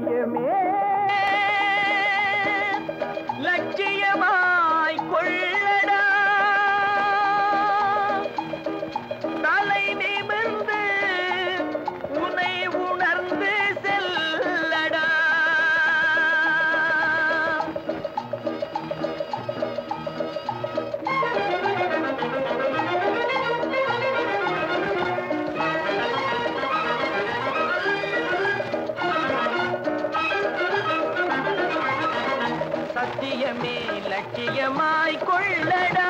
சத்தியமே லட்சியமாய் கொள்ளடா தலை நிமிர்ந்து உனை உணர்ந்து செல்லடா சத்தியமே லட்சியமாய் கொள்ளடா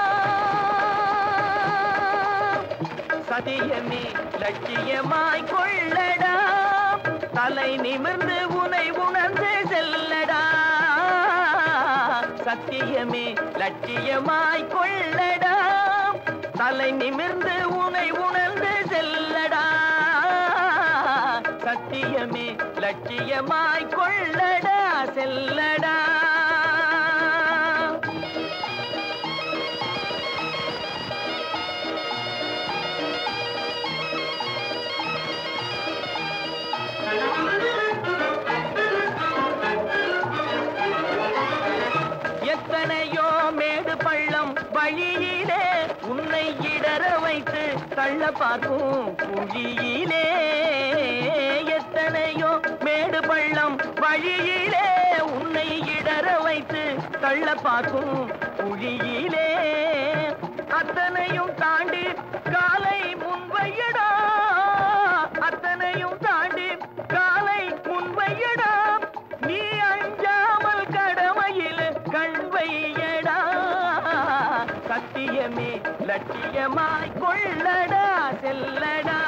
சத்தியமே லட்சியமாய் கொள்ளடா தலை நிமிர்ந்து உனை உணர்ந்து செல்லடா சத்தியமே லட்சியமாய் கொள்ளடா தலை நிமிர்ந்து உனை உணர்ந்து செல்லடா சத்தியமே லட்சியமாய் கொள்ளடா செல்லடா எத்தனையோ மேடு பள்ளம் வழியிலே உன்னை இடற வைத்து தள்ள பார்க்கும் குழியிலே எத்தனையோ மேடு பள்ளம் வழியிலே உன்னை இடற வைத்து தள்ள பார்க்கும் குழியிலே அத்தனையும் தாண்டி காலை முன்வையடா அத்தனையும் தாண்டி காலை முன்வையடா நீ அஞ்சாமல் கடமையில் கண் வையடா சத்தியமே லட்சியமாய் கொள்ளடா செல்லடா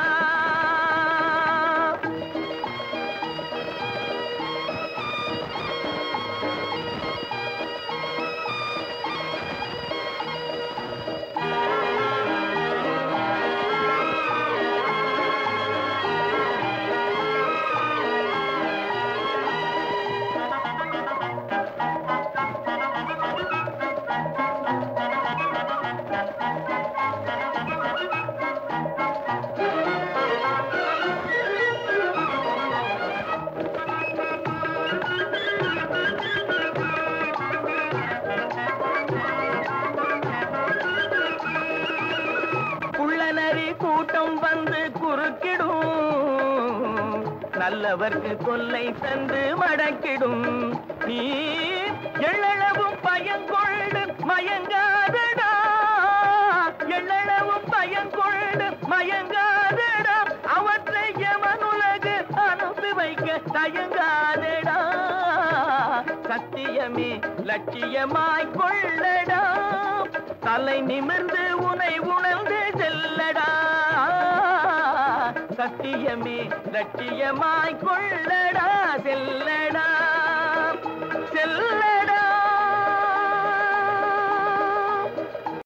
குள்ளநரி கூட்டம் வந்து குறுக்கிடும் நல்லவர்க்கு கொல்லை தந்து மடக்கிடும் நீ எள்ளளவும் பயங்கொண்டு மயங்காதடா எள்ளளவும் பயங்கொண்டு மயங்காதடா அவற்றை எமனுலகு அனுப்பி வைக்க தயங்காதடா சத்தியமே லட்சியமாய் கொள்ளடா தலை நிமிர்ந்து உனை உணர்ந்து செல்லடா சத்தியமே லட்சியமாய் கொள்ளடா